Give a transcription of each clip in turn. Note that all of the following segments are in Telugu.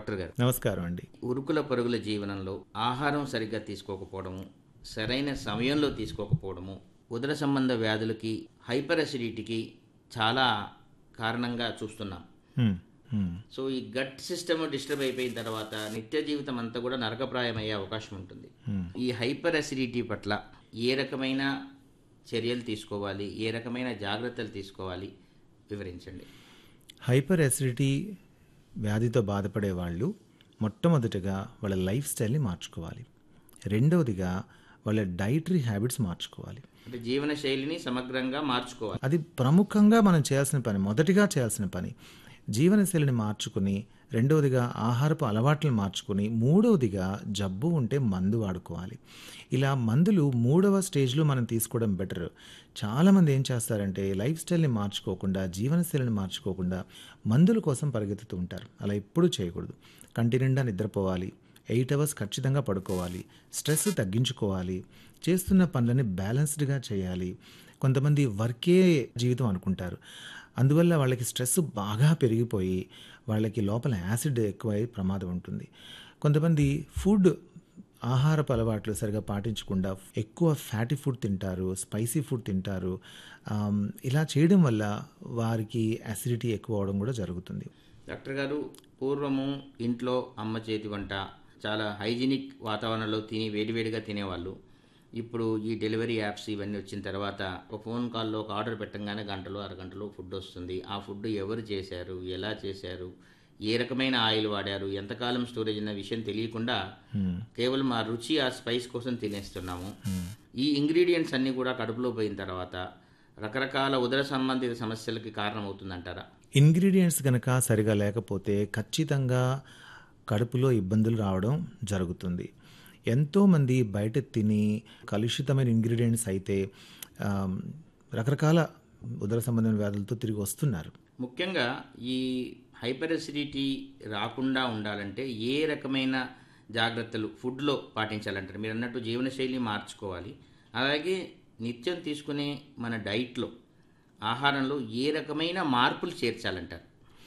డాక్టర్ గారు నమస్కారం అండి ఉరుకుల పరుగుల జీవనంలో ఆహారం సరిగ్గా తీసుకోకపోవడము సరైన సమయంలో తీసుకోకపోవడము ఉదర సంబంధ వ్యాధులకి హైపర్ అసిడిటీకి చాలా కారణంగా చూస్తున్నాం హ్మ్, హ్మ్. సో ఈ గట్ సిస్టమ్ డిస్టర్బ్ అయిపోయిన తర్వాత నిత్య జీవితం అంతా కూడా నరకప్రాయం అయ్యే అవకాశం ఉంటుంది ఈ హైపర్ అసిడిటీ పట్ల ఏ రకమైన చర్యలు తీసుకోవాలి ఏ రకమైన జాగ్రత్తలు తీసుకోవాలి వివరించండి హైపర్ అసిడిటీ వ్యాధితో బాధపడే వాళ్ళు మొట్టమొదటిగా వాళ్ళ లైఫ్ స్టైల్ని మార్చుకోవాలి రెండవదిగా వాళ్ళ డైటరీ హ్యాబిట్స్ మార్చుకోవాలి అంటే జీవన శైలిని సమగ్రంగా మార్చుకోవాలి అది ప్రముఖంగా మనం చేయాల్సిన పని మొదటిగా చేయాల్సిన పని జీవనశైలిని మార్చుకుని రెండవదిగా ఆహారపు అలవాట్లను మార్చుకుని మూడవదిగా జబ్బు ఉంటే మందు వాడుకోవాలి ఇలా మందులు మూడవ స్టేజ్లో మనం తీసుకోవడం బెటర్ చాలామంది ఏం చేస్తారంటే లైఫ్ స్టైల్ని మార్చుకోకుండా జీవనశైలిని మార్చుకోకుండా మందుల కోసం పరిగెత్తుతూ ఉంటారు అలా ఎప్పుడూ చేయకూడదు కంటి నిండా నిద్రపోవాలి ఎయిట్ అవర్స్ ఖచ్చితంగా పడుకోవాలి స్ట్రెస్ తగ్గించుకోవాలి చేస్తున్న పనులని బ్యాలెన్స్డ్గా చేయాలి కొంతమంది వర్కే జీవితం అనుకుంటారు అందువల్ల వాళ్ళకి స్ట్రెస్ బాగా పెరిగిపోయి వాళ్ళకి లోపల యాసిడ్ ఎక్కువై ప్రమాదం ఉంటుంది కొంతమంది ఫుడ్ ఆహారపు అలవాట్లు సరిగా పాటించకుండా ఎక్కువ ఫ్యాటీ ఫుడ్ తింటారు స్పైసీ ఫుడ్ తింటారు ఆమ్, ఇలా చేయడం వల్ల వారికి యాసిడిటీ ఎక్కువ అవడం కూడా జరుగుతుంది డాక్టర్ గారు పూర్వము ఇంట్లో అమ్మ చేతి వంట చాలా హైజీనిక్ వాతావరణంలో తిని వేడివేడిగా తినేవాళ్ళు ఇప్పుడు ఈ డెలివరీ యాప్స్ ఇవన్నీ వచ్చిన తర్వాత ఒక ఫోన్ కాల్లో ఒక ఆర్డర్ పెట్టంగానే గంటలో అరగంటలో ఫుడ్ వస్తుంది ఆ ఫుడ్ ఎవరు చేశారు ఎలా చేశారు ఏ రకమైన ఆయిల్ వాడారు ఎంతకాలం స్టోరేజ్ అన్న విషయం తెలియకుండా కేవలం ఆ రుచి ఆ స్పైస్ కోసం తినేస్తున్నాము ఈ ఇంగ్రీడియంట్స్ అన్నీ కూడా కడుపులో పోయిన తర్వాత రకరకాల ఉదర సంబంధిత సమస్యలకి కారణమవుతుందంటారా ఇంగ్రీడియంట్స్ కనుక సరిగా లేకపోతే ఖచ్చితంగా కడుపులో ఇబ్బందులు రావడం జరుగుతుంది ఎంతోమంది బయట తిని కలుషితమైన ఇంగ్రీడియంట్స్ అయితే ఆమ్, రకరకాల ఉదర సంబంధమైన వ్యాధులతో తిరిగి వస్తున్నారు ముఖ్యంగా ఈ హైపర్ అసిడిటీ రాకుండా ఉండాలంటే ఏ రకమైన జాగ్రత్తలు ఫుడ్లో పాటించాలంటారు మీరు అన్నట్టు జీవనశైలి మార్చుకోవాలి అలాగే నిత్యం తీసుకునే మన డైట్లో ఆహారంలో ఏ రకమైన మార్పులు చేర్చాలంటారు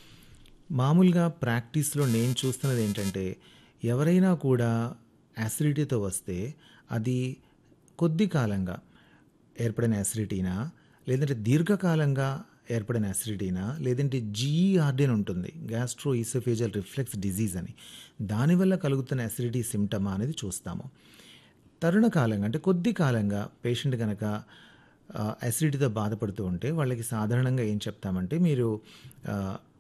మామూలుగా ప్రాక్టీస్లో నేను చూస్తున్నది ఏంటంటే ఎవరైనా కూడా యాసిడిటీతో వస్తే అది కొద్ది కాలంగా ఏర్పడిన యాసిడిటీనా లేదంటే దీర్ఘకాలంగా ఏర్పడిన యాసిడిటీనా లేదంటే జీఈఆర్డీ అని ఉంటుంది గ్యాస్ట్రో ఈసోఫేజల్ రిఫ్లెక్స్ డిజీజ్ అని దానివల్ల కలుగుతున్న యాసిడిటీ సిమ్టమా అనేది చూస్తాము తరుణ కాలంగా అంటే కొద్ది కాలంగా పేషెంట్ కనుక అసిడిటీతో బాధపడుతూ ఉంటే వాళ్ళకి సాధారణంగా ఏం చెప్తామంటే మీరు ఆ,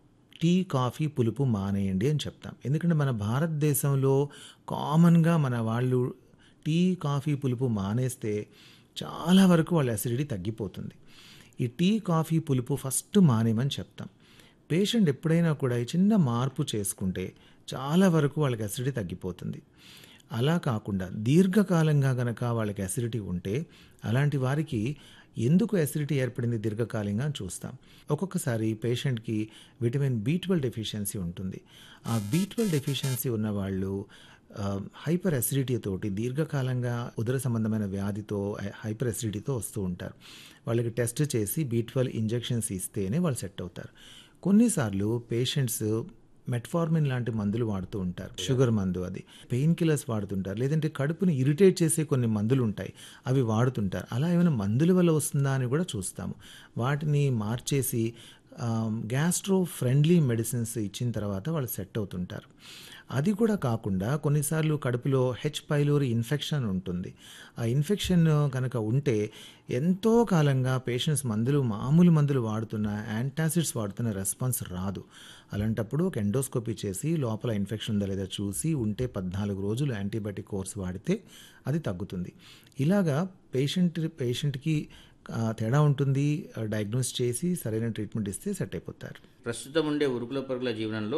టీ కాఫీ పులుపు మానేయండి అని చెప్తాం ఎందుకంటే మన భారతదేశంలో కామన్గా మన వాళ్ళు టీ కాఫీ పులుపు మానేస్తే చాలా వరకు వాళ్ళ అసిడిటీ తగ్గిపోతుంది ఈ టీ కాఫీ పులుపు ఫస్ట్ మానేయమని చెప్తాం పేషెంట్ ఎప్పుడైనా కూడా ఈ చిన్న మార్పు చేసుకుంటే చాలా వరకు వాళ్ళకి అసిడిటీ తగ్గిపోతుంది అలా కాకుండా దీర్ఘకాలంగా గనక వాళ్ళకి అసిడిటీ ఉంటే అలాంటి వారికి ఎందుకు అసిడిటీ ఏర్పడింది దీర్ఘకాలంగా అని చూస్తాం ఒక్కొక్కసారి పేషెంట్కి విటమిన్ బి ట్వెల్వ్ డెఫిషియన్సీ ఉంటుంది ఆ బి ట్వెల్వ్ డెఫిషియన్సీ ఉన్న వాళ్ళు ఆ, హైపర్ అసిడిటీ తోటి దీర్ఘకాలంగా ఉదర సంబంధమైన వ్యాధితో హై- హైపర్ అసిడిటీతో వస్తూ ఉంటారు వాళ్ళకి టెస్ట్ చేసి బి ట్వెల్వ్ ఇంజెక్షన్స్ ఇస్తేనే వాళ్ళు సెట్ అవుతారు కొన్నిసార్లు పేషెంట్స్ మెట్ఫార్మిన్ లాంటి మందులు వాడుతూ ఉంటారు షుగర్ మందు అది పెయిన్ కిల్లర్స్ వాడుతుంటారు లేదంటే కడుపుని ఇరిటేట్ చేసే కొన్ని మందులు ఉంటాయి అవి వాడుతుంటారు అలా ఏమైనా మందుల వల్ల వస్తుందా అని కూడా చూస్తాము వాటిని మార్చేసి గ్యాస్ట్రో ఫ్రెండ్లీ మెడిసిన్స్ ఇచ్చిన తర్వాత వాళ్ళు సెట్ అవుతుంటారు అది కూడా కాకుండా కొన్నిసార్లు కడుపులో హెచ్ పైలోరి ఇన్ఫెక్షన్ ఉంటుంది ఆ ఇన్ఫెక్షన్ కనుక ఉంటే ఎంతో కాలంగా పేషెంట్స్ మందులు మామూలు మందులు వాడుతున్న యాంటాసిడ్స్ వాడుతున్న రెస్పాన్స్ రాదు అలాంటప్పుడు ఒక ఎండోస్కోపీ చేసి లోపల ఇన్ఫెక్షన్ ఉందా లేదా చూసి ఉంటే పద్నాలుగు రోజులు యాంటీబయాటిక్ కోర్స్ వాడితే అది తగ్గుతుంది ఇలాగా పేషెంట్ పేషెంట్కి ఆ, తేడా ఉంటుంది డయాగ్నోస్ చేసి సరైన ట్రీట్మెంట్ ఇస్తే సెట్ అయిపోతారు ప్రస్తుతం ఉండే ఉరుకుల పరుగుల జీవనంలో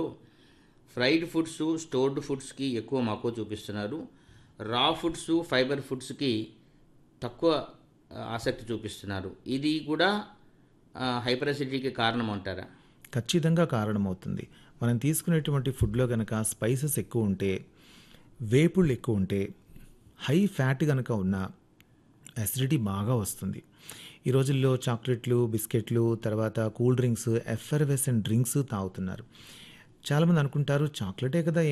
ఫ్రైడ్ ఫుడ్స్ స్టోర్డ్ ఫుడ్స్కి ఎక్కువ మక్కువ చూపిస్తున్నారు రా ఫుడ్స్ ఫైబర్ ఫుడ్స్కి తక్కువ ఆ, ఆసక్తి చూపిస్తున్నారు ఇది కూడా హైపర్ అసిడిటీకి కారణం అంటారా ఖచ్చితంగా కారణమవుతుంది మనం తీసుకునేటువంటి ఫుడ్లో కనుక స్పైసెస్ ఎక్కువ ఉంటే వేపుళ్ళు ఎక్కువ ఉంటే హై ఫ్యాట్ కనుక ఉన్న అసిడిటీ బాగా వస్తుంది ఈ రోజుల్లో చాక్లెట్లు బిస్కెట్లు తర్వాత కూల్ డ్రింక్స్ ఎఫర్వెసెంట్ డ్రింక్స్ తాగుతున్నారు చాలామంది అనుకుంటారు చాక్లెటే కదా